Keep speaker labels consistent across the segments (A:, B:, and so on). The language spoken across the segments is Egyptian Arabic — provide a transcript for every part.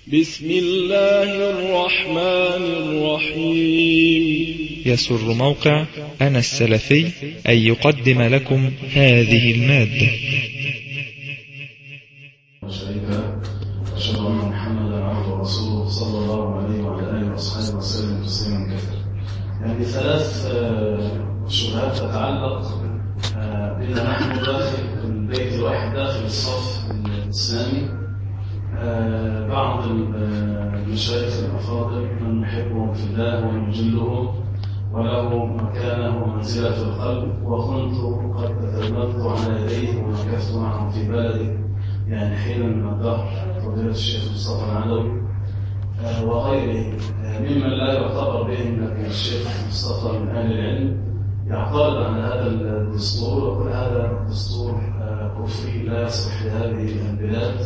A: بسم الله الرحمن الرحيم
B: يسر موقع أنا السلفي أن يقدم لكم هذه المادة
C: شريكا أشهد أن محمدا عبده ورسوله صلى الله عليه وعلى آله وأصحابه وسلم تسليما كثيرا. يعني ثلاث آه، شبهات تتعلق آه، بنا نحن داخل البيت الواحد داخل الصف الإسلامي آه، بعض المشايخ الأفاضل من نحبهم في الله ونجلهم وله مكانه ومنزلة في القلب وكنت قد تتلمذت على يديه ومكثت معه في بلدي يعني حينا من الدهر فضيلة الشيخ مصطفى العدوي آه، وغيره آه، ممن لا يعتبر بهم لكن الشيخ مصطفى من أهل العلم يعترض على هذا الدستور ويقول هذا دستور آه، كفري لا يصلح لهذه البلاد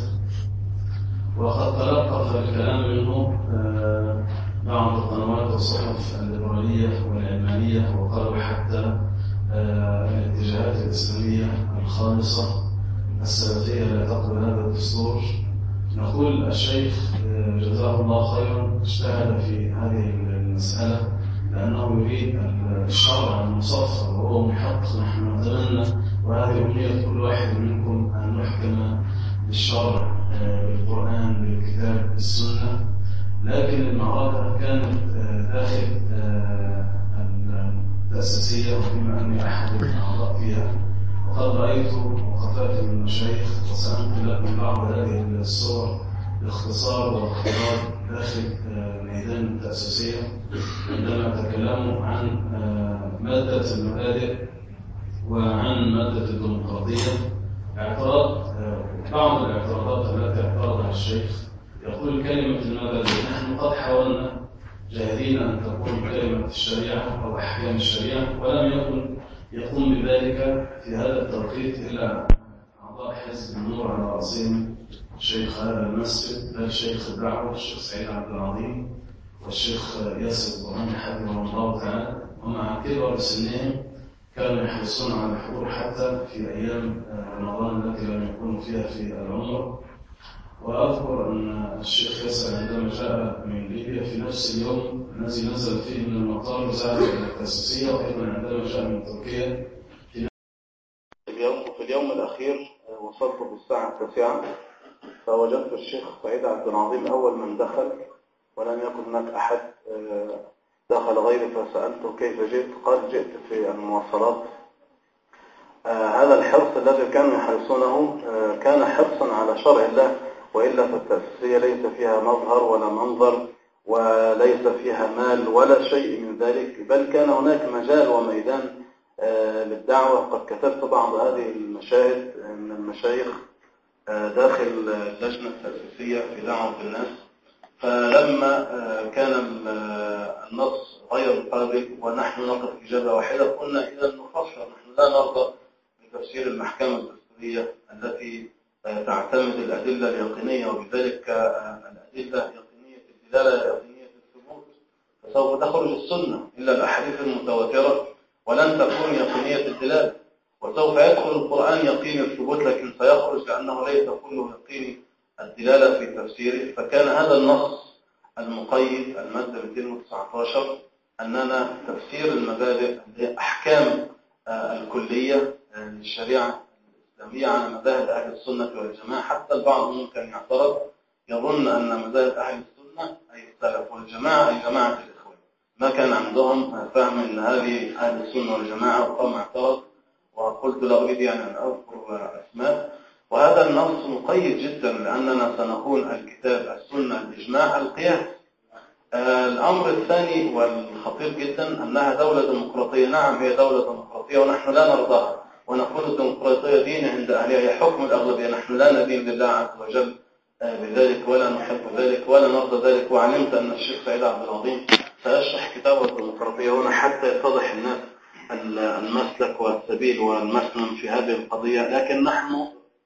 C: وقد تلقف الكلام منه آه، بعض القنوات والصحف الليبرالية والعلمانية وقالوا حتى آه، الاتجاهات الإسلامية الخالصة السلفية لا تقبل هذا الدستور نقول الشيخ آه، جزاه الله خيرا اجتهد في هذه المسألة لأنه يريد الشرع المصفى وهو محق نحن نتمنى وهذه أمنية كل واحد منكم أن نحكم بالشرع آه، بالقرآن بالكتاب بالسنة لكن المعركة كانت آه، داخل آه، التأسيسية وبما أني أحد الأعضاء فيها وقد رأيت وقفات من المشايخ وسأنقل لكم بعض هذه الصور باختصار واقتضاب داخل آه، ميدان التأسيسية عندما تكلموا عن آه، مادة المبادئ وعن مادة الديمقراطية اعتراض آه، بعض الاعتراضات التي اعترضها الشيخ يقول كلمة المبادئ نحن قد حاولنا جاهدين أن تكون كلمة الشريعة أو أحكام الشريعة ولم يكن يقوم بذلك في هذا التوقيت إلا أعضاء حزب النور على رأسهم شيخ هذا المسجد بل شيخ الدعوة الشيخ سعيد عبد العظيم والشيخ ياسر البرهاني حفظه الله تعالى ومع كبر سنهم كانوا يحرصون على الحضور حتى في أيام رمضان التي لم يكونوا فيها في العمرة وأذكر أن الشيخ ياسر عندما جاء من ليبيا في نفس اليوم الذي نزل فيه من المطار ذهب إلى التأسيسية وأيضا عندما جاء من تركيا في
D: اليوم في اليوم الأخير آه، وصلت بالساعة التاسعة فوجدت الشيخ سعيد عبد العظيم أول من دخل ولم يكن هناك أحد آه، دخل غيري فسألته كيف جئت قال جئت في المواصلات آه، هذا الحرص الذي كانوا يحرصونه آه، كان حرصا على شرع الله وإلا فالتأسيسية ليس فيها مظهر ولا منظر وليس فيها مال ولا شيء من ذلك بل كان هناك مجال وميدان آه، للدعوة قد كتبت بعض هذه المشاهد من المشايخ آه، داخل اللجنة التأسيسية في دعوة الناس فلما آه، كان ال- آه، النص غير قابل ونحن نقف إجابة واحدة قلنا إذا نفسر نحن لا نرضى بتفسير المحكمة الدستورية التي آه، تعتمد الأدلة اليقينية وبذلك آه، الأدلة يقينية الدلالة يقينية الثبوت فسوف تخرج السنة إلا الأحاديث المتواترة ولن تكون يقينية الدلالة وسوف يدخل القرآن يقين الثبوت لكن سيخرج لأنه ليس كله يقين الدلالة في تفسيره فكان هذا النص المقيد المادة 219 أننا تفسير المبادئ اللي هي أحكام آه، الكلية آه، للشريعة الإسلامية على مذاهب أهل السنة والجماعة حتى البعض ممكن يعترض يظن أن مذاهب أهل السنة أي السلف والجماعة أي جماعة الإخوان ما كان عندهم فهم أن هذه أهل السنة والجماعة وقام اعترض وقلت لا أريد يعني أن أذكر أسماء وهذا النص مقيد جدا لأننا سنقول الكتاب السنة الإجماع القياس آه، الأمر الثاني والخطير جدا أنها دولة ديمقراطية نعم هي دولة ديمقراطية ونحن لا نرضاها ونقول الديمقراطية دين عند أهلها هي حكم الأغلبية نحن لا ندين لله عز وجل آه، بذلك ولا نحب ذلك ولا نرضى ذلك وعلمت أن الشيخ سعيد عبد العظيم سيشرح كتابه الديمقراطية هنا حتى يتضح الناس ال- المسلك والسبيل والمسلم في هذه القضية لكن نحن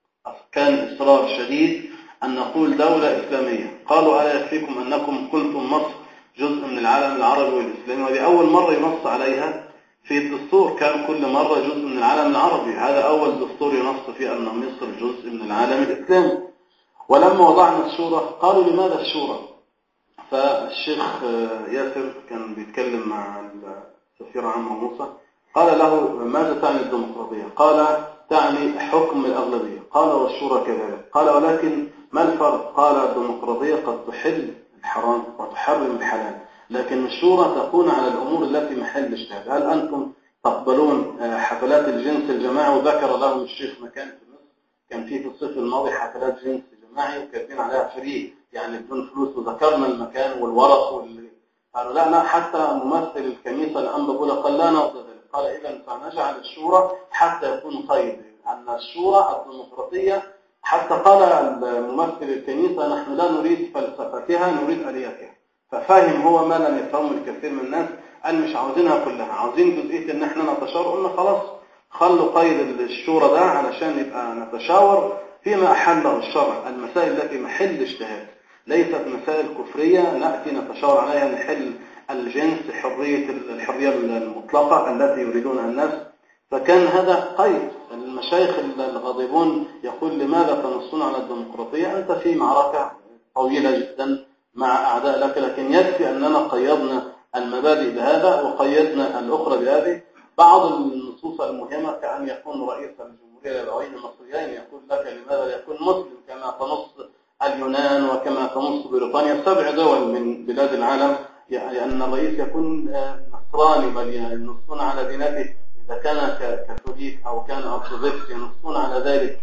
D: كان إصرار شديد أن نقول دولة إسلامية قالوا ألا يكفيكم أنكم قلتم مصر جزء من العالم العربي والإسلامي وهذه أول مرة ينص عليها في الدستور كان كل مرة جزء من العالم العربي هذا أول دستور ينص فيه أن مصر جزء من العالم الإسلامي ولما وضعنا الشورى قالوا لماذا الشورى فالشيخ ياسر كان بيتكلم مع السفير عمه موسى قال له ماذا تعني الديمقراطية قال تعني حكم الأغلبية قال والشورى كذلك قال ولكن ما الفرق قال الديمقراطية قد تحل الحرام وتحرم الحلال لكن الشورى تكون على الأمور التي محل اجتهاد هل أنتم تقبلون حفلات الجنس الجماعي وذكر لهم الشيخ مكان في مصر كان في في الصيف الماضي حفلات جنس جماعي وكاتبين عليها فري يعني بدون فلوس وذكرنا المكان والورق وال... قالوا لا لا حتى ممثل الكنيسة الأنبا بولا قال لا نرضى ذلك قال إذا فنجعل الشورى حتى يكون قيد أن الشورى الديمقراطية حتى قال ممثل الكنيسة نحن لا نريد فلسفتها نريد آلياتها ففهم هو ما لم يفهمه الكثير من الناس قال مش عاوزينها كلها عاوزين جزئية ان احنا نتشاور قلنا خلاص خلوا قيد الشورى ده علشان يبقى نتشاور فيما أحله الشرع المسائل التي محل اجتهاد ليست مسائل كفرية نأتي نتشاور عليها نحل الجنس حرية الحرية المطلقة التي يريدونها الناس فكان هذا قيد المشايخ الغاضبون يقول لماذا تنصون على الديمقراطية أنت في معركة طويلة جدا مع أعداء لك لكن يكفي أننا قيدنا المبادئ بهذا وقيدنا الأخرى بهذه بعض النصوص المهمة كأن يكون رئيس الجمهورية الأبوين المصريين يقول لك لماذا لا يكون مسلم كما تنص اليونان وكما تنص بريطانيا سبع دول من بلاد العالم لأن الرئيس يكون نصراني بل ينصون على دينته إذا كان كاثوليك أو كان أرثوذكس ينصون على ذلك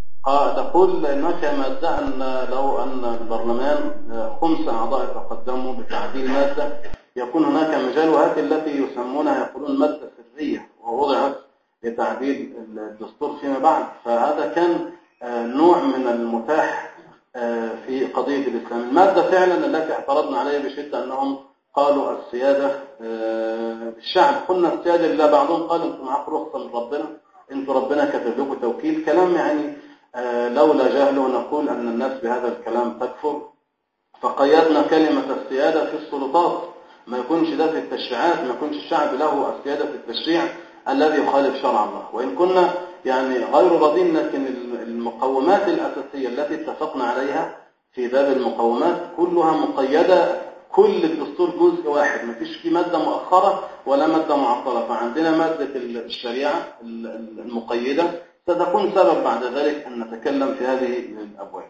D: تقول هناك مادة أن لو أن البرلمان خمس أعضاء تقدموا بتعديل مادة يكون هناك مجال وهذه التي يسمونها يقولون مادة سرية ووضعت لتعديل الدستور فيما بعد فهذا كان نوع من المتاح في قضية الإسلام المادة فعلا التي اعترضنا عليها بشدة أنهم قالوا السيادة الشعب قلنا السيادة لله بعضهم قال انتم معاكم رخصة من ربنا انتم ربنا كتب لكم توكيل كلام يعني لولا جهله نقول أن الناس بهذا الكلام تكفر فقيدنا كلمة السيادة في السلطات ما يكونش ده في التشريعات ما يكونش الشعب له السيادة في التشريع الذي يخالف شرع الله وإن كنا يعني غير راضين لكن المقومات الأساسية التي اتفقنا عليها في باب المقومات كلها مقيدة كل الدستور جزء واحد ما فيش فيه مادة مؤخرة ولا مادة معطلة فعندنا مادة الشريعة المقيدة ستكون سبب بعد ذلك أن نتكلم في هذه الأبواب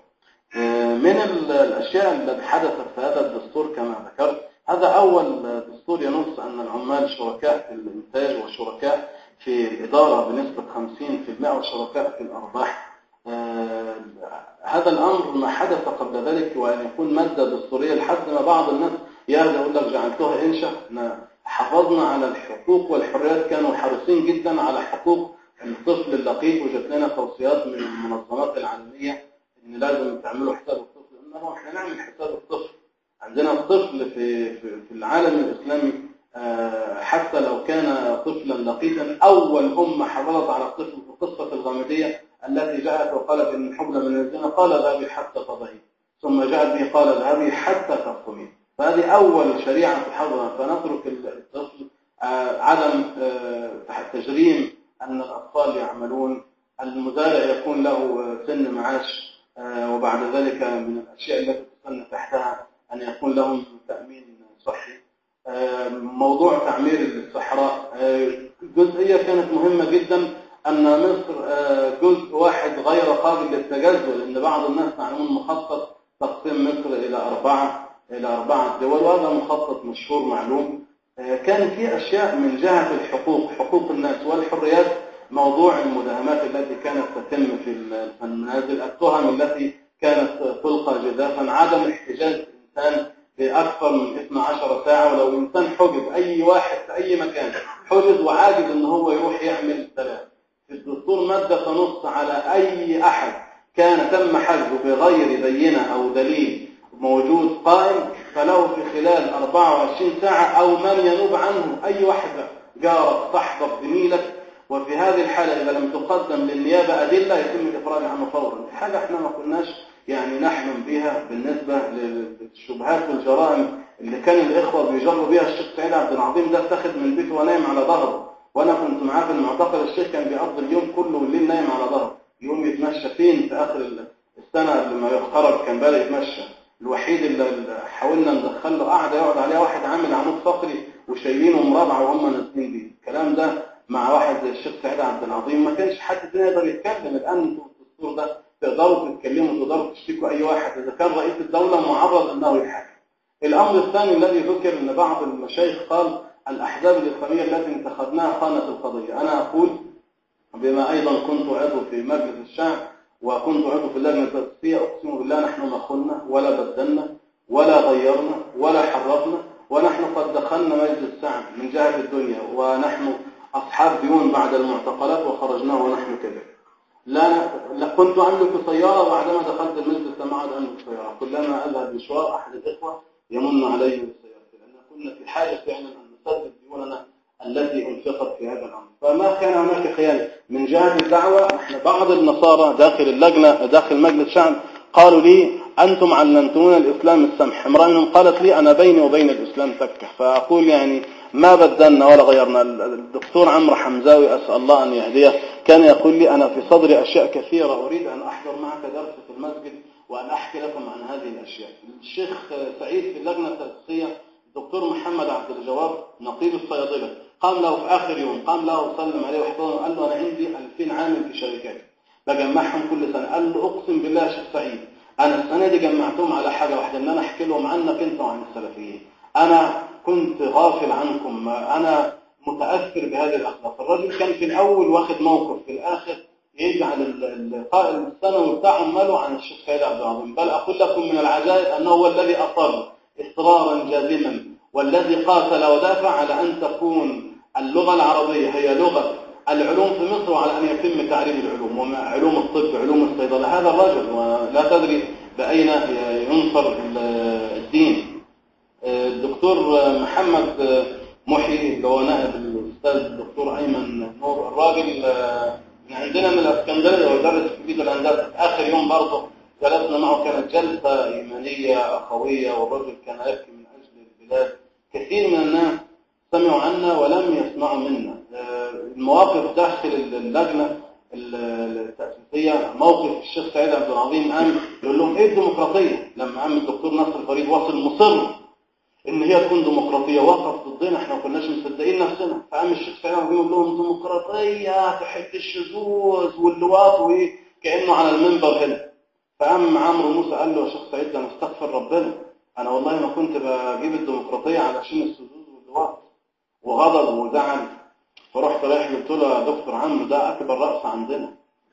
D: من الأشياء التي حدثت في هذا الدستور كما ذكرت هذا أول دستور ينص أن العمال شركاء في الإنتاج وشركاء في الإدارة بنسبة 50% وشركاء في الأرباح هذا الأمر ما حدث قبل ذلك وأن يكون مادة دستورية لحد ما بعض الناس يهدى يقول لك جعلتها إنشاء حافظنا على الحقوق والحريات كانوا حريصين جدا على حقوق الطفل اللقيط وجات لنا توصيات من المنظمات العالمية إن لازم تعملوا حساب الطفل قلنا له إحنا نعمل حساب الطفل عندنا الطفل في في العالم الإسلامي حتى لو كان طفلا لقيطا أول أمة حافظت على الطفل في قصة الغامدية التي جاءت وقالت إن حبل من الزنا قال ذهبي حتى تضعي ثم جاءت به قال ذهبي حتى تفطمي فهذه أول شريعة تحضر فنترك الطفل عدم تجريم أن الأطفال يعملون المزارع يكون له سن معاش وبعد ذلك من الأشياء التي تسن تحتها أن يكون لهم تأمين صحي موضوع تعمير الصحراء جزئية كانت مهمة جدا أن مصر جزء واحد غير قابل للتجزؤ لأن بعض الناس يعلمون مخطط تقسيم مصر إلى أربعة إلى أربعة دول وهذا مخطط مشهور معلوم كان في أشياء من جهة الحقوق حقوق الناس والحريات موضوع المداهمات التي كانت تتم في المنازل التهم التي كانت تلقى جزافا عدم احتجاز الإنسان بأكثر من 12 ساعة ولو إنسان حجز أي واحد في أي مكان حجز وعاجز إن هو يروح يعمل سلام في الدستور مادة تنص على أي أحد كان تم حجزه بغير بينة أو دليل موجود قائم فله في خلال 24 ساعة أو من ينوب عنه أي واحد جارك صاحبك زميلك وفي هذه الحالة إذا لم تقدم للنيابة أدلة يتم الإفراج عنه فورا حاجة احنا ما كناش يعني نحلم بها بالنسبة للشبهات والجرائم اللي كان الإخوة بيجروا بها الشيخ سعيد عبد العظيم ده اتخذ من بيته ونايم على ظهره وأنا كنت معاه في المعتقل الشيخ كان بيقضي اليوم كله والليل نايم على ظهره يقوم يتمشى فين في آخر السنة قبل ما يتخرج كان بدأ يتمشى الوحيد اللي حاولنا ندخله قاعدة يقعد عليها واحد عامل عمود فقري وشايلينه مربع وهم نازلين بيه الكلام ده مع واحد زي الشيخ سعيد عبد العظيم ما كانش حد الدنيا يقدر يتكلم الآن انتوا في الدستور ده تقدروا تتكلموا تقدروا تشتكوا أي واحد إذا كان رئيس الدولة معرض أنه يحاكم الأمر الثاني الذي ذكر أن بعض المشايخ قال الأحزاب الإسلامية التي انتخبناها خانت القضية أنا أقول بما أيضا كنت عضو في مجلس الشعب وكنت عضو في اللجنة التأسيسية أقسم بالله نحن ما خلنا ولا بدلنا ولا غيرنا ولا حرفنا ونحن قد دخلنا مجلس الشعب من جهة الدنيا ونحن أصحاب ديون بعد المعتقلات وخرجناه ونحن كذلك لا, لا كنت أملك سيارة بعدما دخلت المجلس لم أعد أملك سيارة كلما أذهب مشوار أحد الإخوة يمن علي بالسيارة لأن كنا في حاجة فعلا أن نسدد ديوننا التي انفقت في هذا الأمر فما كان هناك خيانة من جهة الدعوة نحن بعض النصارى داخل اللجنة داخل مجلس الشعب قالوا لي أنتم علمتمون الإسلام السمح امرأة منهم قالت لي أنا بيني وبين الإسلام تكه فأقول يعني ما بدلنا ولا غيرنا الدكتور عمرو حمزاوي أسأل الله أن يهديه كان يقول لي أنا في صدري أشياء كثيرة أريد أن أحضر معك درس في المسجد وأن أحكي لكم عن هذه الأشياء الشيخ سعيد في اللجنة التأسيسية الدكتور محمد عبد الجواب نقيب الصيادلة قام له في آخر يوم قام له وسلم عليه واحتضنه وقال له أنا عندي 2000 عامل في شركاتي بجمعهم كل سنة قال له أقسم بالله يا شيخ سعيد أنا السنة دي جمعتهم على حاجة واحدة إن أنا أحكي لهم عنك أنت وعن السلفيين أنا كنت غافل عنكم أنا متأثر بهذه الأخلاق الرجل كان في الأول واخد موقف في الآخر يجعل القائل السنوي بتاعهم ماله عن الشيخ سيد عبد العظيم بل أقول لكم من العجائب أنه هو الذي أصر إصرارا جازما والذي قاتل ودافع على أن تكون اللغة العربية هي لغة العلوم في مصر وعلى أن يتم تعريب العلوم وما علوم الطب علوم الصيدلة هذا الرجل ولا تدري بأين ينصر الدين الدكتور محمد محي اللي هو نائب الأستاذ الدكتور أيمن نور الراجل من عندنا من الاسكندريه ويدرس في كليه الهندسه اخر يوم برضه جلسنا معه كانت جلسه ايمانيه اخويه والرجل كان يبكي من اجل البلاد كثير من الناس سمعوا عنا ولم يسمعوا منا المواقف داخل اللجنه التاسيسيه موقف الشيخ سعيد عبد العظيم قام يقول لهم ايه الديمقراطيه لما قام الدكتور نصر فريد واصل مصر ان هي تكون ديمقراطيه وقف ضدنا احنا ما كناش مصدقين نفسنا فقام الشيخ سعيد يقول لهم ديمقراطيه تحب الشذوذ واللواط وايه كانه على المنبر هنا فقام عمرو موسى قال له يا شيخ سعيد ده انا استغفر ربنا انا والله ما كنت بجيب الديمقراطيه علشان الشذوذ واللواط وغضب وزعل فرحت رايح قلت له يا دكتور عمرو ده اكبر راس عندنا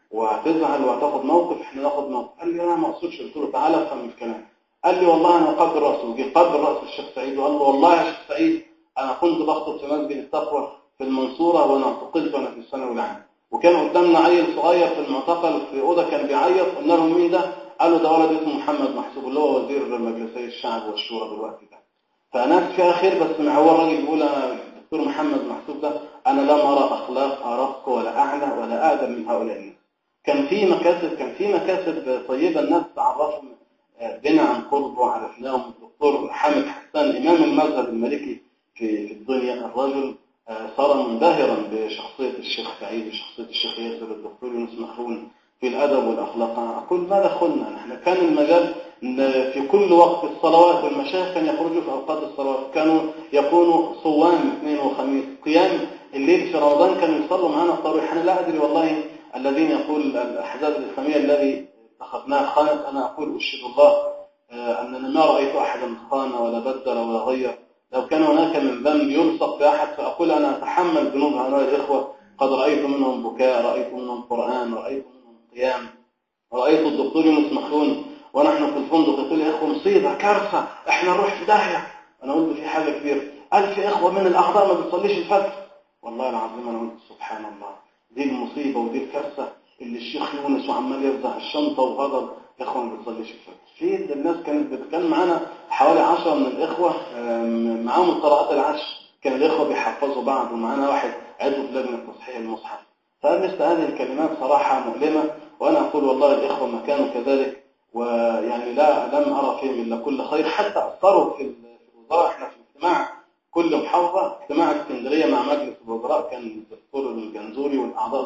D: وهتزعل وهتاخد موقف احنا ناخد موقف قال لي انا ما اقصدش قلت له تعالى افهم الكلام قال لي والله انا قبل راسه وجي قبل راس الشيخ سعيد وقال له والله يا شيخ سعيد انا كنت بخطب في مسجد التقوى في المنصوره وانا اعتقلت وانا في الثانوي العام وكان قدامنا عيل صغير في المعتقل في اوضه كان بيعيط قلنا لهم مين ده؟ قالوا ده ولد اسمه محمد محسوب اللي هو وزير مجلسي الشعب والشورى دلوقتي ده فناس فيها خير بس مع هو الراجل بيقول انا الدكتور محمد محسوب ده انا لم ارى اخلاق ارق ولا اعلى ولا اقدم من هؤلاء الناس كان في مكاسب كان في مكاسب طيبه الناس تعرفهم بنا عن قرب وعرفناهم الدكتور حامد حسان إمام المذهب المالكي في في الدنيا الرجل صار منبهرا بشخصية الشيخ سعيد وشخصية الشيخ ياسر الدكتور يونس محرون في الأدب والأخلاق أقول ماذا دخلنا نحن كان المجال في كل وقت الصلوات والمشايخ كان يخرجوا في أوقات الصلوات كانوا يكونوا صوام اثنين وخميس قيام الليل في رمضان كانوا يصلوا معنا التراويح أنا لا أدري والله الذين يقول الأحزاب الإسلامية الذي اتخذناها خانت أنا أقول أشهد الله أنني ما رأيت أحدا خان ولا بدل ولا غير لو كان هناك من ذنب يلصق بأحد فأقول أنا أتحمل ذنوب هؤلاء الإخوة قد رأيت منهم بكاء رأيت منهم قرآن رأيت منهم قيام رأيت الدكتور يونس مخلون ونحن في الفندق يقول يا إخوة مصيبة كارثة إحنا نروح في داهية أنا قلت في حاجة كبيرة ألف إخوة من الأعضاء ما بتصليش الفجر والله العظيم أنا قلت سبحان الله دي المصيبة ودي الكارثة اللي الشيخ يونس وعمال يرزع الشنطة وغضب يا اخوان ما بتصليش الفجر في الناس كانت بتتكلم معانا حوالي 10 من الاخوه معاهم القراءات العشر كان الاخوه بيحفظوا بعض ومعانا واحد عضو في لجنه تصحيح المصحف فمثل هذه الكلمات صراحه مؤلمه وانا اقول والله الاخوه ما كانوا كذلك ويعني لا لم ارى فيهم الا كل خير حتى اثروا في الوزاره احنا في اجتماع كل محافظه اجتماع اسكندريه مع مجلس الوزراء كان الدكتور الجنزوري والاعضاء دول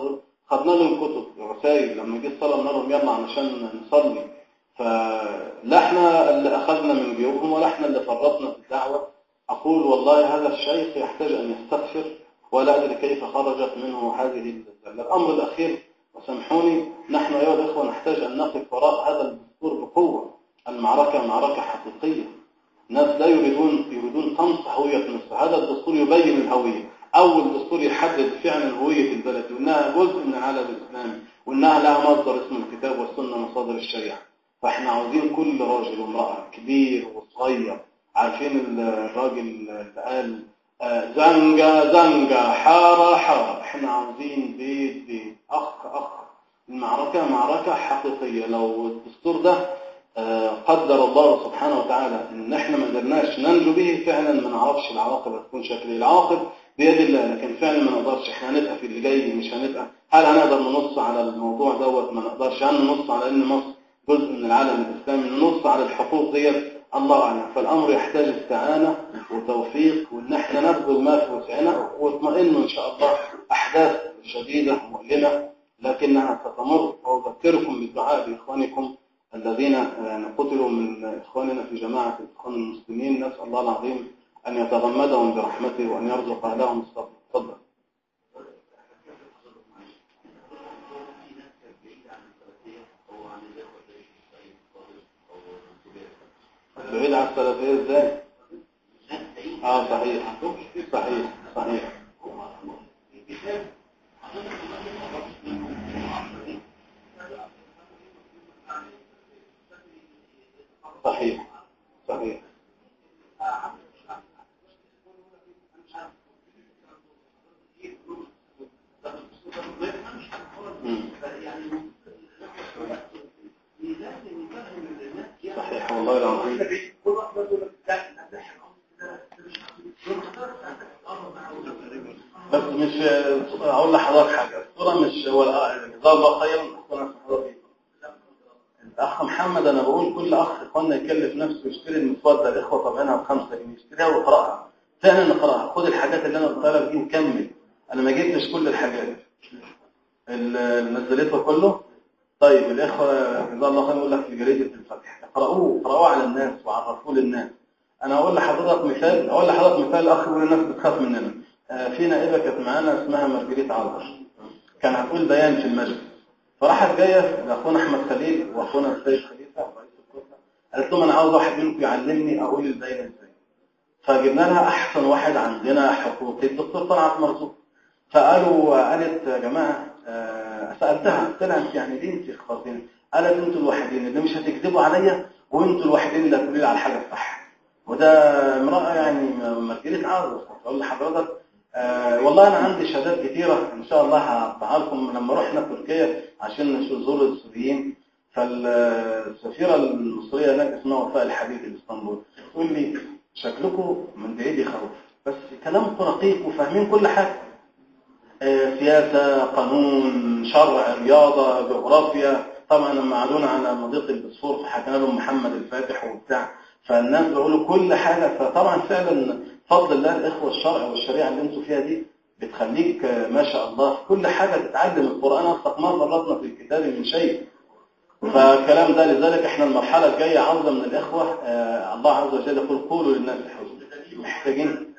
D: خدنا لهم كتب رسائل لما جه الصلاه قلنا لهم يلا علشان نصلي فلا احنا اللي اخذنا من جيوبهم ولا احنا اللي فرطنا في الدعوه اقول والله هذا الشيخ يحتاج ان يستغفر ولا ادري كيف خرجت منه هذه الزله الامر الاخير وسامحوني نحن ايها الاخوه نحتاج ان نقف وراء هذا الدستور بقوه المعركه معركه حقيقيه الناس لا يريدون يريدون طمس هويه مصر هذا الدستور يبين الهويه اول دستور يحدد فعلا هويه البلد وانها جزء من العالم الاسلامي وانها لها مصدر اسمه الكتاب والسنه مصادر الشريعه فاحنا عاوزين كل راجل وامراه كبير وصغير عارفين الراجل اللي قال آه، زنجة زنجة حارة حارة احنا عاوزين بيت بيت اخ اخ المعركة معركة حقيقية لو الدستور ده آه، قدر الله سبحانه وتعالى ان احنا ما قدرناش ننجو به فعلا ما نعرفش العواقب هتكون شكل ايه العواقب بيد الله لكن فعلا ما نقدرش احنا هنبقى في اللي جاي مش هنبقى هل هنقدر ننص على الموضوع دوت ما نقدرش هل ننص على ان مصر جزء من العالم الاسلامي ننص على الحقوق ديت الله اعلم فالامر يحتاج استعانه وتوفيق وان احنا نبذل ما في وسعنا واطمئنوا ان شاء الله احداث شديده مؤلمه لكنها ستمر واذكركم بالدعاء باخوانكم الذين يعني قتلوا من اخواننا في جماعه الاخوان المسلمين نسال الله العظيم ان يتغمدهم برحمته وان يرزق اهلهم الصبر تفضل بعيد عن السلفيه ازاي؟ اه صحيح صحيح صحيح صحيح صحيح مم. صحيح والله العظيم بس مش اقول لحضرتك حاجه الصوره مش هو جزاه الله خيرا أخبرنا حضرتك. الاخ محمد انا بقول كل اخ اخوانا يكلف نفسه يشتري المسود ده الاخوه طبعا بخمسه جنيه يشتريها ويقراها فعلا نقراها خد الحاجات اللي انا قلتها لك دي وكمل انا ما جبتش كل الحاجات اللي نزلتها كله طيب الاخوه جزاه الله خيرا يقول لك في جريده الفتح اقرأوه اقرأوه على الناس وعرفوه للناس انا اقول لحضرتك مثال اقول لحضرتك مثال الاخ يقول الناس بتخاف مننا آه، في نائبه كانت معانا اسمها مارجريت عوضر كان هتقول بيان في المجلس فراحت جايه لاخونا احمد خليل واخونا السيد خليفه رئيس الكتله قالت لهم انا عاوز واحد منكم يعلمني اقول البيان ازاي فجبنا لها احسن واحد عندنا حقوقي الدكتور طلعت مرزوق فقالوا قالت يا جماعه آه، سالتها قلت لها انت يعني ليه انت اخترتيني قالت انتوا الوحيدين اللي مش هتكذبوا عليا وانتوا الوحيدين اللي هتقولوا لي على الحاجه الصح وده امراه يعني مرجلة عرض اقول لحضرتك آه والله انا عندي شهادات كتيره ان شاء الله هقطعها لكم لما رحنا تركيا عشان نزور السوريين فالسفيره المصريه هناك اسمها وفاء الحديد الاسطنبول تقول لي شكلكم من بعيد يخوف بس كلامكم رقيق وفاهمين كل حاجه آه، سياسة قانون شرع رياضة جغرافيا طبعا لما عادونا على مضيق البسفور فحكينا لهم محمد الفاتح وبتاع فالناس بيقولوا كل حاجة فطبعا فعلا فضل الله الإخوة الشرع والشريعة اللي انتوا فيها دي بتخليك آه، ما شاء الله في كل حاجة تتعلم القرآن أصدق ما فرطنا في الكتاب من شيء فالكلام ده لذلك احنا المرحلة الجاية عاوزة من الإخوة آه، الله عز وجل يقول قولوا للناس حسنا محتاجين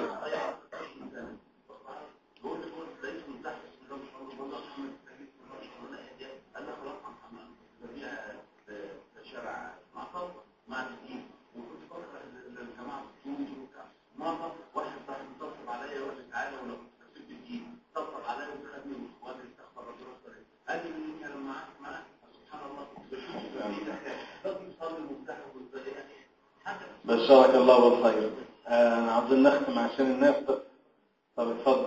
D: بشرك الله بالخير آه، انا عاوزين نختم عشان الناس بس طب اتفضل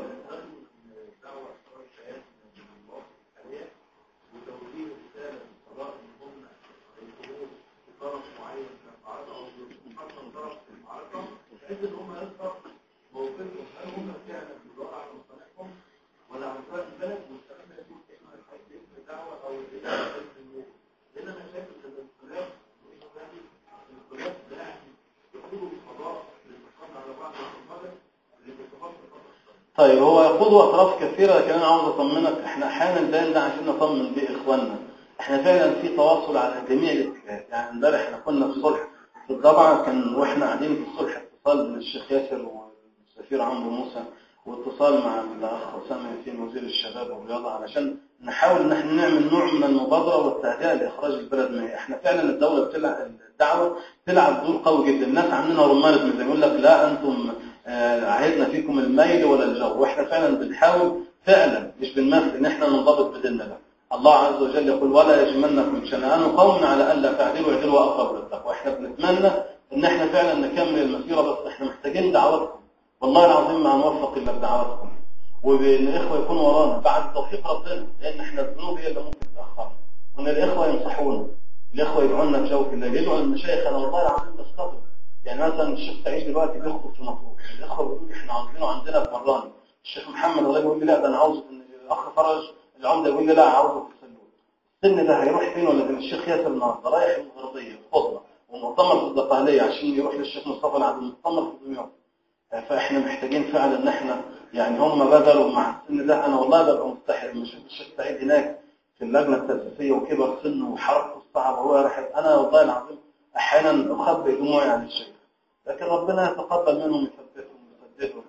D: طيب هو يقود اطراف كثيره لكن انا عاوز اطمنك احنا احيانا البيان ده عشان نطمن بيه اخواننا احنا فعلا في تواصل على جميع الاتجاهات يعني امبارح احنا كنا في صلح في الضبعه كان واحنا قاعدين في الصلح اتصال بين الشيخ ياسر والسفير عمرو موسى واتصال مع الاخ اسامه ياسين وزير الشباب والرياضه علشان نحاول ان احنا نعمل نوع من المبادره والتهدئه لاخراج البلد من احنا فعلا الدوله بتلعب الدعوه تلعب دور قوي جدا الناس عاملينها رمانه ميزان يقول لك لا انتم آه، عهدنا فيكم الميل ولا الجو واحنا فعلا بنحاول فعلا مش بنمثل ان احنا ننضبط بديننا ده الله عز وجل يقول ولا يجمنكم شنآن قوم على الا تعدلوا اعدلوا اقرب للتقوى احنا بنتمنى ان احنا فعلا نكمل المسيره بس احنا محتاجين دعواتكم والله العظيم ما هنوفق الا بدعواتكم وبان الاخوه يكونوا ورانا بعد توفيق ربنا لان احنا الذنوب هي اللي ممكن تاخرنا وان الاخوه ينصحونا الاخوه يدعونا في جوف الليل يدعوا المشايخ انا والله العظيم بستغرب يعني مثلا الشيخ سعيد دلوقتي بيخطب في مطروح الاخوه بيقولوا لي احنا عاوزينه عندنا في مراني الشيخ محمد الله يقول لي لا ده انا عاوزه في الاخ فرج العمده يقول لي لا عاوزه في السلول السن ده هيروح فين ولا فين الشيخ ياسر النهارده رايح الغربيه خطبه ومؤتمر في الدقهليه عشان يروح للشيخ مصطفى العبد المؤتمر في دمياط فاحنا محتاجين فعلا ان احنا يعني هم بذلوا مع السن ده انا والله ببقى مستحي لما اشوف الشيخ سعيد هناك في اللجنه التاسيسيه وكبر سنه وحركته الصعبه وهو راح انا والله العظيم احيانا اخبئ دموعي عن الشيخ لكن ربنا يتقبل منهم يثبتهم ويسددهم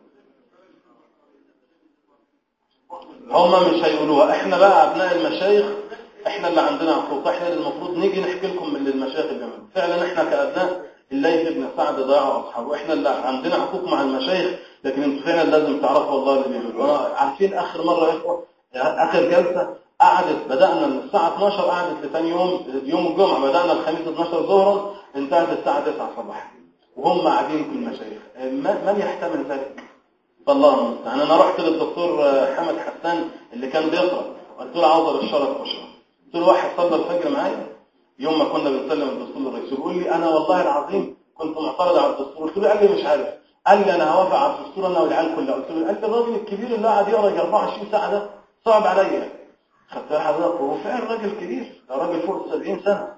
D: هم مش هيقولوها احنا بقى ابناء المشايخ احنا اللي عندنا حقوق احنا اللي المفروض نيجي نحكي لكم من اللي المشايخ بيعملوا فعلا احنا كابناء الليث بن سعد ضياع اصحابه احنا اللي عندنا حقوق مع المشايخ لكن انتوا فعلا لازم تعرفوا والله اللي بيعملوا انا عارفين اخر مره يا اخوه اخر جلسه قعدت بدانا من الساعه 12 قعدت لثاني يوم يوم الجمعه بدانا الخميس 12 ظهرا انتهت الساعه 9 صباحا وهم قاعدين في المشايخ من يحتمل ذلك فالله المستعان انا رحت للدكتور حمد حسان اللي كان بيقرا قلت له عاوز ابشرك بشرى قلت له واحد صلى الفجر معايا يوم ما كنا بنسلم الدستور للرئيس يقول لي انا والله العظيم كنت معترض على الدستور قلت له قال لي مش عارف قال لي انا هوافق على الدستور انا والعيال كلها قلت له قال لي الراجل الكبير اللي قاعد يقرا 24 ساعه ده صعب عليا خدت حضرتك هو فعلا راجل كبير ده راجل فوق ال 70 سنه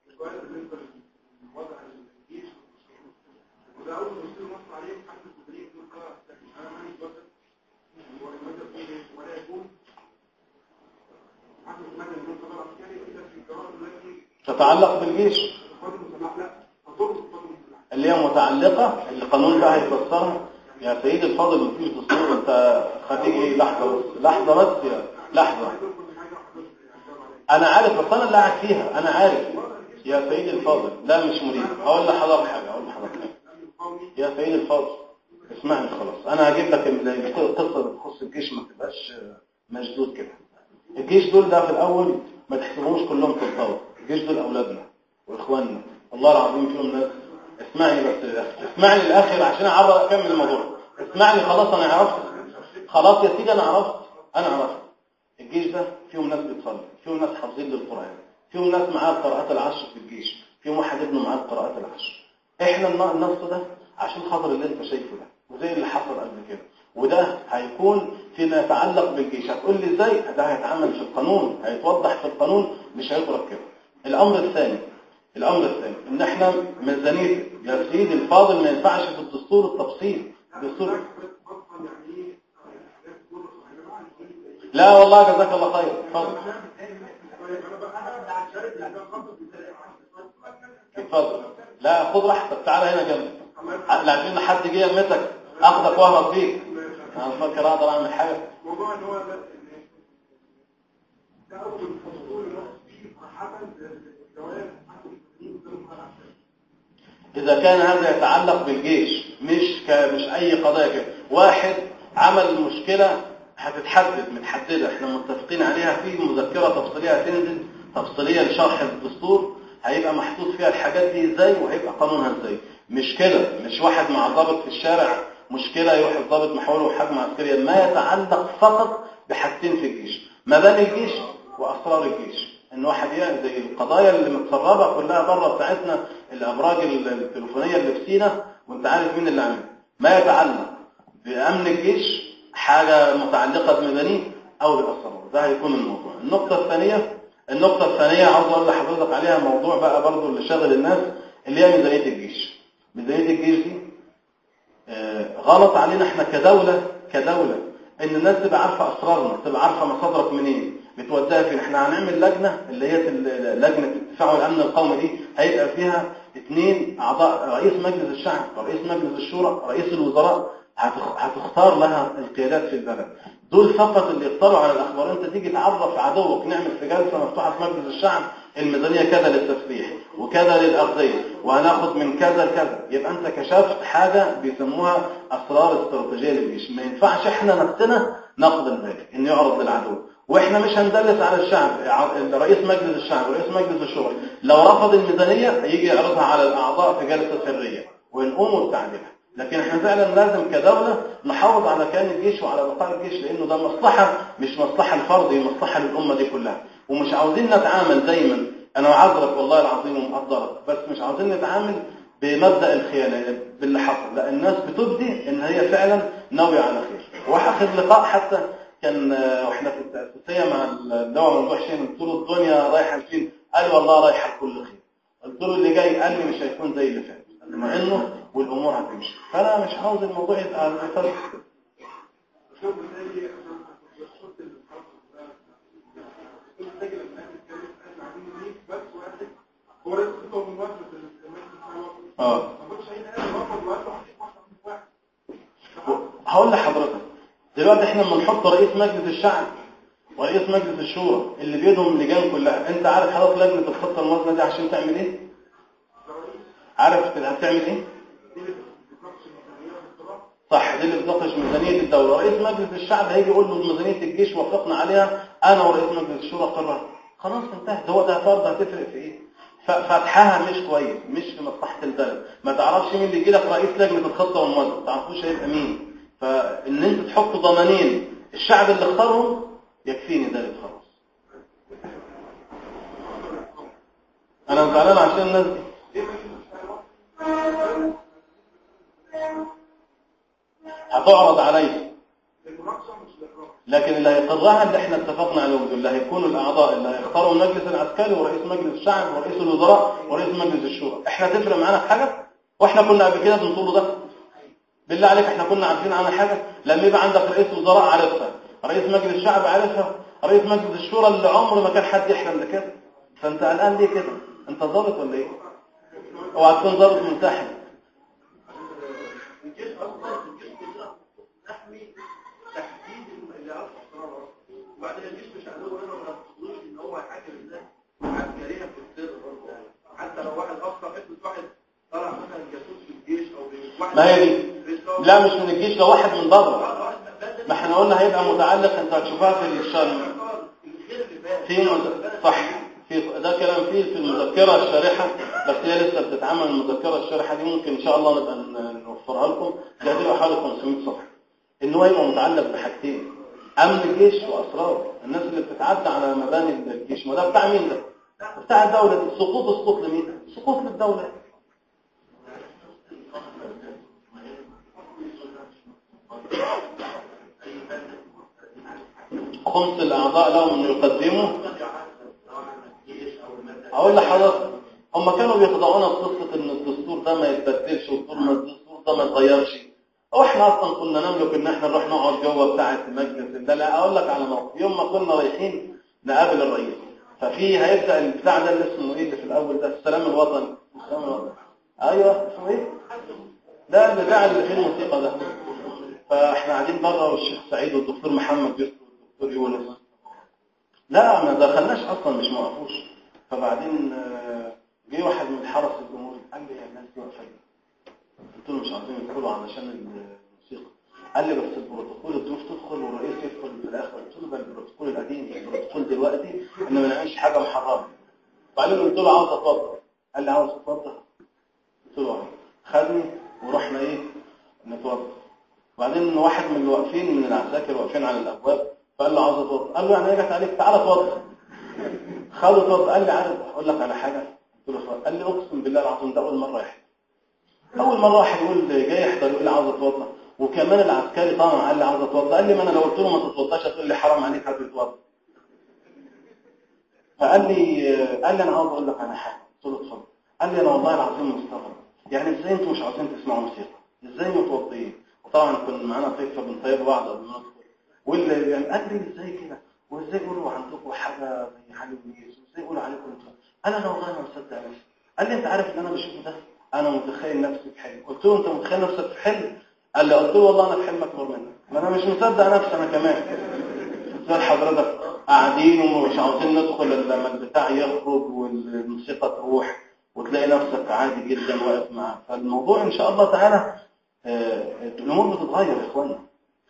D: تتعلق بالجيش اللي هي متعلقة اللي القانون ده هيفسرها يا سيدي الفاضل مفيش دستور انت خليك ايه لحظة بس لحظة بس يا لحظة انا عارف بس انا اللي قاعد فيها انا عارف يا سيدي الفاضل لا مش مريد اقول لحضرتك حاجة اقول لحضرتك حاجة يا سيدي الفاضل اسمعني خلاص انا هجيب لك القصة اللي تخص الجيش ما تبقاش مشدود كده الجيش دول ده في الاول ما تحسبوش كلهم تلطاوة الجيش دول اولادنا واخواننا والله العظيم فيهم ناس اسمعني بس اسمعني الاخر عشان اعرف اكمل الموضوع اسمعني خلاص انا عرفت خلاص يا سيدي انا عرفت انا عرفت الجيش ده فيهم ناس بتصلي فيهم ناس حافظين للقران فيهم ناس معاه القراءات العشر في الجيش فيهم واحد ابنه معاه القراءات العشر احنا النص ده عشان خاطر اللي انت شايفه ده وزي اللي حصل قبل كده وده هيكون فيما يتعلق بالجيش هتقول لي ازاي ده هيتعمل في القانون هيتوضح في القانون مش هيترك كده الامر الثاني الامر الثاني ان احنا ميزانيه يا سيدي الفاضل ما ينفعش في الدستور التفصيل الدستور لا والله جزاك الله خير اتفضل اتفضل لا خد راحتك تعالى هنا جنبي لعبين حد جه يمتك اخدك واهرب فيك انا فاكر اقدر اعمل حاجه
E: موضوع ان هو ده ده اول فصول فيه صراحه الجواز
D: إذا كان هذا يتعلق بالجيش مش ك... مش أي قضايا كده واحد عمل مشكلة هتتحدد متحددة احنا متفقين عليها في مذكرة تفصيلية هتنزل تفصيلية لشرح الدستور هيبقى محطوط فيها الحاجات دي ازاي وهيبقى قانونها ازاي مش كده مش واحد مع ضابط في الشارع مشكلة يروح الضابط محوله حجم عسكرية ما يتعلق فقط بحاجتين في الجيش مباني الجيش وأسرار الجيش ان واحد يعني زي القضايا اللي متسربه كلها بره بتاعتنا الابراج التليفونيه اللي في سينا وانت عارف مين اللي عاملها ما يتعلق بامن الجيش حاجه متعلقه بمدني او بالاسرار ده هيكون الموضوع النقطه الثانيه النقطه الثانيه عاوز اقول لحضرتك عليها موضوع بقى برضو اللي شاغل الناس اللي هي ميزانيه الجيش ميزانيه الجيش دي آه غلط علينا احنا كدوله كدوله ان الناس تبقى عارفه اسرارنا تبقى عارفه مصادرك منين بتوديها فين احنا هنعمل لجنه اللي هي ال- لجنه الدفاع والامن القومي دي هيبقى فيها اثنين اعضاء رئيس مجلس الشعب ورئيس مجلس الشورى رئيس الوزراء هتخ- هتختار لها القيادات في البلد دول فقط اللي يطلعوا على الاخبار انت تيجي تعرف عدوك نعمل في جلسه مفتوحه في مجلس الشعب الميزانيه كذا للتسليح وكذا للاغذيه وهناخد من كذا كذا يبقى انت كشفت حاجه بيسموها اسرار استراتيجيه للجيش ما ينفعش احنا نفسنا ناخد الباقي انه يعرض للعدو واحنا مش هندلس على الشعب ع- رئيس مجلس الشعب ورئيس مجلس الشورى لو رفض الميزانيه هيجي يعرضها على الاعضاء في جلسه سريه ونقوم بتعديلها لكن احنا فعلا لازم كدولة نحافظ على كيان الجيش وعلى بقاء الجيش لانه ده مصلحة مش مصلحة الفردي مصلحة للأمة دي كلها ومش عاوزين نتعامل دايما انا معذرك والله العظيم ومقدرك بس مش عاوزين نتعامل بمبدأ الخيانة باللي حصل لا الناس بتبدي ان هي فعلا ناوية على خير واخر لقاء حتى كان آه، واحنا في التأسيسية مع اللواء ممدوح شين قلت له الدنيا رايحة لفين قال والله رايحة لكل خير قلت له اللي جاي قال لي مش هيكون زي اللي فات مع انه والامور هتمشي فانا مش عاوز الموضوع يبقى على الاساس
E: شوف بالتالي عشان الصوت اللي محتاج لما نتكلم احنا عايزين نجيب بس واحد هو رئيس خطوه من وقت
D: اه
E: ما كنتش عايز انا رفض وقت واحد
D: هقول لحضرتك دلوقتي احنا لما نحط رئيس مجلس الشعب ورئيس مجلس الشورى اللي بيدهم اللجان كلها انت عارف حضرتك لجنه الخطه الموازنه دي عشان تعمل ايه عارف هتعمل ايه صح دي اللي بتناقش ميزانيه الدوله رئيس مجلس الشعب هيجي يقول له ميزانيه الجيش وافقنا عليها انا ورئيس مجلس الشورى قرر خلاص انتهت هو ده فرض هتفرق في ايه ف- فتحها مش كويس مش في مصلحه البلد ما تعرفش مين اللي يجي لك رئيس لجنه الخطه والموازنه ما تعرفوش هيبقى مين فان انت تحط ضمانين الشعب اللي اختارهم يكفيني ذلك خلاص انا زعلان عشان الناس دي هتعرض عليه
E: المناقشه مش الاقرار
D: لكن اللي هيقرها اللي احنا اتفقنا عليهم دول اللي هيكونوا الاعضاء اللي هيختاروا المجلس العسكري ورئيس مجلس الشعب ورئيس الوزراء ورئيس مجلس الشورى احنا تفرق معانا في حاجه واحنا كنا قبل كده بنطول ده بالله عليك احنا كنا عارفين عنها حاجه لما يبقى عندك رئيس وزراء عارفها رئيس مجلس الشعب عارفها رئيس مجلس الشورى اللي عمره ما كان حد يحلم بكده فانت قلقان ليه كده انت ظابط ولا ايه اوعى تكون ظابط منتحر
E: الجيش اصلا الجيش بيقدر نحمي تحديد اللي عارف اسرار وبعدين الجيش مش عدو هنا ما تقولوش ان هو هيحاكم الناس عسكريا في السر برضه يعني حتى لو واحد اخطا افرض واحد طلع مثلا جاسوس في الجيش او واحد
D: ما هي دي لا مش من الجيش لو واحد من بره ما احنا قلنا هيبقى متعلق انت هتشوفها في الشرح
E: الخير اللي فات
D: في مز... صح في ده كلام فيه في المذكرة الشارحة بس هي لسه بتتعمل المذكرة الشارحة دي ممكن إن شاء الله نبقى ن- نوفرها لكم دي هتبقى حوالي 500 صفحة إن هو يبقى متعلق بحاجتين أمن الجيش وأسرار الناس اللي بتتعدى على مباني الجيش ما ده بتاع مين ده؟ بتاع الدولة دي. سقوط السقوط لمين؟ سقوط للدولة خمس الأعضاء لهم أن يقدموا أقول لحضرتك هم كانوا بيخدعونا بقصة إن الدستور ده ما يتبدلش والدستور ده ما يتغيرش هو احنا اصلا كنا نملك ان احنا نروح نقعد جوه بتاعه المجلس ده لا اقول لك على موقف يوم ما كنا رايحين نقابل الرئيس ففي هيبدا البتاع ده اللي اسمه ايه اللي في الاول ده السلام الوطني السلام الوطني ايوه اسمه ايه ده البتاع اللي فيه الموسيقى ده فاحنا قاعدين بره والشيخ سعيد والدكتور محمد يوسف والدكتور يونس لا ما دخلناش اصلا مش موقفوش فبعدين آه، جه واحد من الحرس الجمهوري قال لي يا الناس دي واقفه ليه؟ قلت له مش عايزين يدخلوا علشان الموسيقى قال لي بس البروتوكول الضيوف تدخل والرئيس يدخل في الاخر قلت له ده البروتوكول القديم البروتوكول دلوقتي ان ما نعملش حاجه محرمه بعدين قلت له عاوز اتوضى قال لي عاوز اتوضى قلت له اه خدني ورحنا ايه نتوضى وبعدين واحد من اللي واقفين من العساكر واقفين على الابواب فقال له عاوز اتوضى قال له يعني ايه جت عليك تعالى اتوضى خده اتوضى قال لي عارف اقول لك على حاجه قلت له اتفضل. قال لي اقسم بالله العظيم ده اول مره يحصل اول مره واحد يقول جاي يحضر يقول لي عاوز اتوضى وكمان العسكري طبعا قال لي عاوز اتوضى قال لي ما انا لو قلت له ما تتوضاش هتقول لي حرام عليك هتتوضى فقال لي قال لي انا عاوز اقول لك على حاجه قلت له اتفضل قال لي انا والله العظيم مستغرب يعني ازاي انتوا مش عاوزين تسمعوا موسيقى ازاي متوضيين وطبعا كنا معانا ضيف فبنطيب بعض قبل ما ندخل واللي يعني قال لي ازاي كده وازاي يقولوا عندكم حاجه زي حال الناس وازاي يقولوا عليكم انتوا انا لو والله ما مصدق نفسي قال لي انت عارف ان انا بشوفه ده انا متخيل نفسي في حلم قلت له انت متخيل نفسك في حلم قال لي قلت له والله انا في حلم اكبر منك ما انا مش مصدق نفسي انا كمان زي حضرتك قاعدين ومش عاوزين ندخل لما البتاع يخرج والموسيقى تروح وتلاقي نفسك عادي جدا واقف معاه فالموضوع ان شاء الله تعالى آه، الامور بتتغير يا اخوانا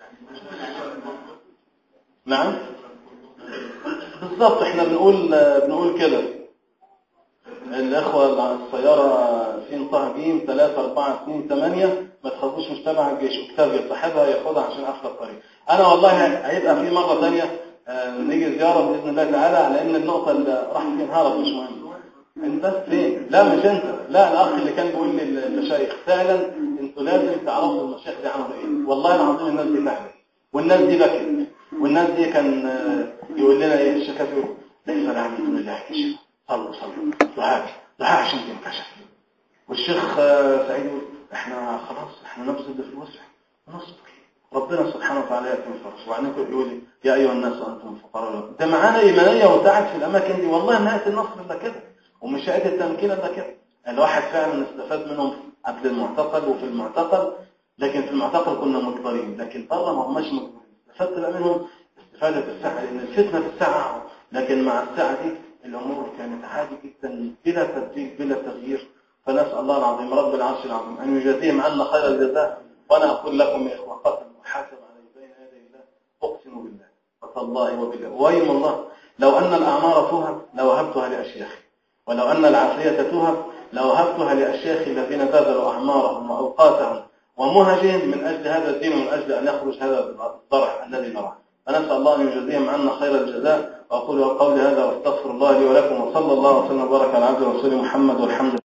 D: نعم بالظبط احنا بنقول بنقول كده الاخوه على السياره في طه جيم 3 4 2 8 ما تخافوش مش تبع الجيش اكتب صاحبها ياخدها عشان اخر الطريق انا والله هيبقى في مره ثانيه نيجي زياره باذن الله تعالى على ان النقطه اللي راح فيها انهارت مش مهم انت فين لا مش انت لا الاخ اللي كان بيقول لي المشايخ فعلا انتوا لازم تعرفوا المشايخ دي عملوا ايه والله العظيم الناس دي فاهمه والناس دي بكت والناس دي كان آه، يقول لنا ايه الشيخ يقول ليس لعنة الله كشف صلوا صلوا دعاء دعاء عشان تنكشف والشيخ آه، سعيد يقول احنا خلاص احنا نبذل في الوسع ونصبر ربنا سبحانه وتعالى يأتي من فرص وبعدين يقول لي يا ايها الناس انتم الفقراء ده معانا ايمانيه وساعد في الاماكن دي والله ما ياتي النصر الا كده ومش هياتي التمكين الا كده الواحد فعلا استفاد منهم قبل المعتقل وفي المعتقل لكن في المعتقل كنا مجبرين لكن بره ما هماش مجبرين استفدت بقى منهم استفادة الساعة لأن الفتنة في الساعة لكن مع الساعة دي الأمور كانت عادي جدا بلا تبديل بلا تغيير فنسأل الله العظيم رب العرش العظيم أن يجازيهم عنا خير الجزاء وأنا أقول لكم يا إخوة قسم وحاسب على بين يدي الله أقسم بالله وتالله وبالله وأيم الله لو أن الأعمار تهب لوهبتها لأشياخي ولو أن العافية تهب لوهبتها لأشياخي الذين بذلوا أعمارهم وأوقاتهم ومهجهم من أجل هذا الدين ومن أجل أن يخرج هذا الضرع الذي نراه فنسأل الله أن يجزيهم عنا خير الجزاء وأقول قولي هذا واستغفر الله لي ولكم وصلى الله وسلم وبارك على عبد ورسول محمد والحمد